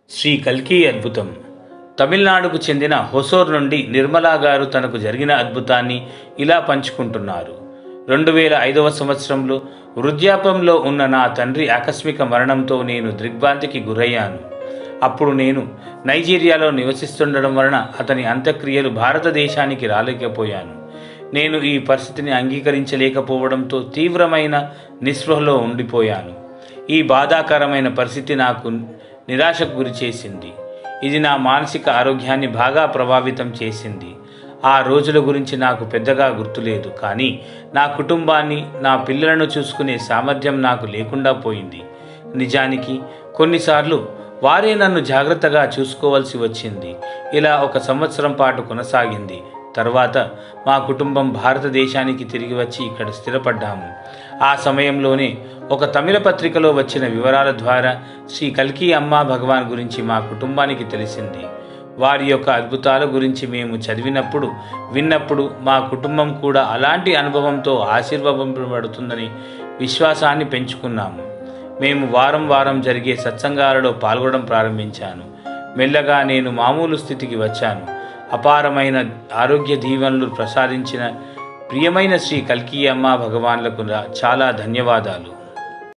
శ్రీ కల్కి అద్భుతం తమిళనాడుకు చెందిన హొసూర్ నుండి నిర్మలా గారు తనకు జరిగిన అద్భుతాన్ని ఇలా పంచుకుంటున్నారు రెండు వేల ఐదవ సంవత్సరంలో వృద్ధాపంలో ఉన్న నా తండ్రి ఆకస్మిక మరణంతో నేను దిగ్భ్రాంతికి గురయ్యాను అప్పుడు నేను నైజీరియాలో నివసిస్తుండడం వలన అతని అంత్యక్రియలు భారతదేశానికి రాలేకపోయాను నేను ఈ పరిస్థితిని అంగీకరించలేకపోవడంతో తీవ్రమైన నిస్పృహలో ఉండిపోయాను ఈ బాధాకరమైన పరిస్థితి నాకు నిరాశకు గురి చేసింది ఇది నా మానసిక ఆరోగ్యాన్ని బాగా ప్రభావితం చేసింది ఆ రోజుల గురించి నాకు పెద్దగా గుర్తులేదు కానీ నా కుటుంబాన్ని నా పిల్లలను చూసుకునే సామర్థ్యం నాకు లేకుండా పోయింది నిజానికి కొన్నిసార్లు వారే నన్ను జాగ్రత్తగా చూసుకోవాల్సి వచ్చింది ఇలా ఒక సంవత్సరం పాటు కొనసాగింది తర్వాత మా కుటుంబం భారతదేశానికి తిరిగి వచ్చి ఇక్కడ స్థిరపడ్డాము ఆ సమయంలోనే ఒక తమిళ పత్రికలో వచ్చిన వివరాల ద్వారా శ్రీ కల్కి అమ్మ భగవాన్ గురించి మా కుటుంబానికి తెలిసింది వారి యొక్క అద్భుతాల గురించి మేము చదివినప్పుడు విన్నప్పుడు మా కుటుంబం కూడా అలాంటి అనుభవంతో ఆశీర్వదింపబడుతుందని విశ్వాసాన్ని పెంచుకున్నాము మేము వారం వారం జరిగే సత్సంగాలలో పాల్గొనడం ప్రారంభించాను మెల్లగా నేను మామూలు స్థితికి వచ్చాను అపారమైన ఆరోగ్య దీవెనలు ప్రసాదించిన ప్రియమైన శ్రీ కల్కి అమ్మ భగవాన్లకు నా చాలా ధన్యవాదాలు